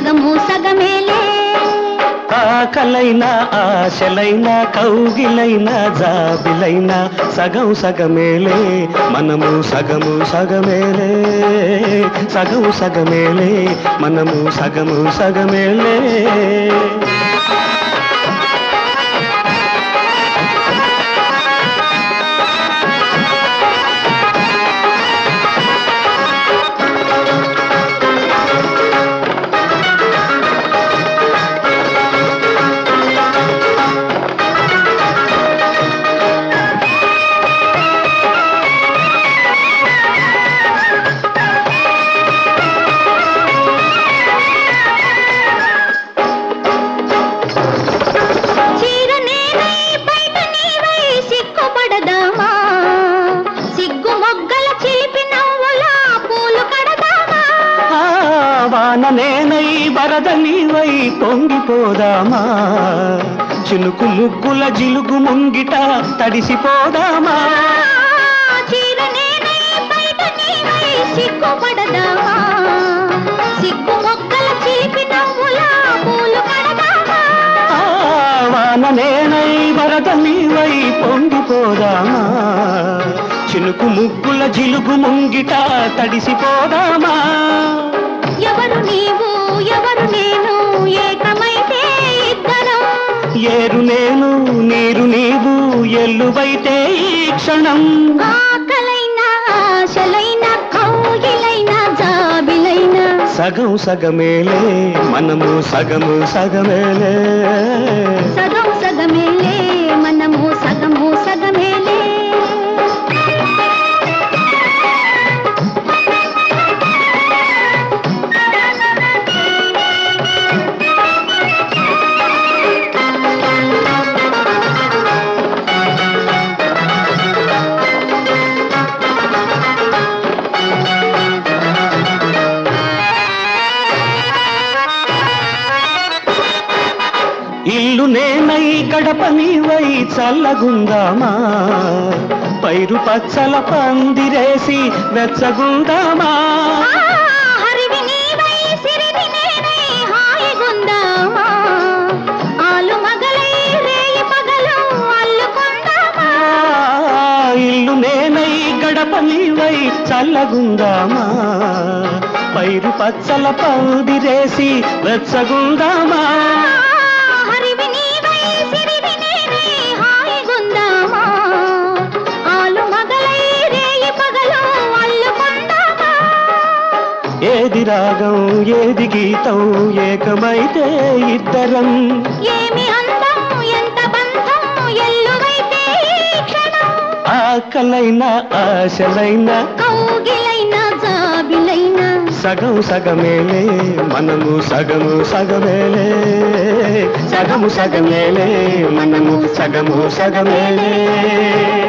సగము సగమేలే ఆకలైన ఆశలైన కౌగిలైన జాబిలైన సగం సగమేలే మనము సగము సగమేలే సగం సగమేలే మనము సగము సగమేలే చీర నేనై బయట నీవై సిగ్గుపడదామా సిగ్గు మొగ్గల చిలిపి నవ్వుల పూలు కడదామా ఆ, వాన నేనై వరద నీవై పొంగిపోదామా చినుకు ముగ్గుల జిలుగు ముంగిట తడిసిపోదామా ఆ, చీర నేనై బయట నీవై సిగ్గుపడదామా సిగ్గు మొగ్గల చిలిపి నవ్వుల పూలు కడదామా ఆ, వాన నేనై వరద నీవై పొంగిపోదామా చినుకు ముగ్గుల జిలుగు ముంగిట తడిసిపోదామా ఎవరు నీవు ఎవరు నేను ఏకమైతే ఇద్దరం ఏరు నేను నీరు నీవు ఎల్లువైతే ఈ క్షణం ఆకలైన ఆశలైన కౌగిలైన జాబిలైన సగం సగమేలే మనము సగము సగమేలే సగం సగమేలే మనము సగము సగమేలే ఇల్లు నేనై గడప నీవై చల్లగుందామా పైరు పచ్చల పందిరేసి వెచ్చగుందామా ఆ, హరివి నీవై సిరివి నేనై హాయిగుందామా ఆలు మగలై రేయి పగలు అల్లుకుందామా ఆ, ఇల్లు నేనై గడప నీవై చల్లగుందామా పైరు పచ్చల పందిరేసి వెచ్చగుందామా హరివి నీవై సిరివి నేనై హాయిగుందామా ఆలు మగలై రేయి పగలు అల్లుకుందామా ఏది రాగం ఏది గీతం ఏకమైతే ఇద్దరం ఏమి అందం ఎంత బంధం ఎల్లువైతే ఈ క్షణం ఆకలైన ఆశలైన కౌగిలైన జాబిలైన సగం సగమేలే మనము సగము సగమేలే సగము సగమేలే మనము సగము సగమేలే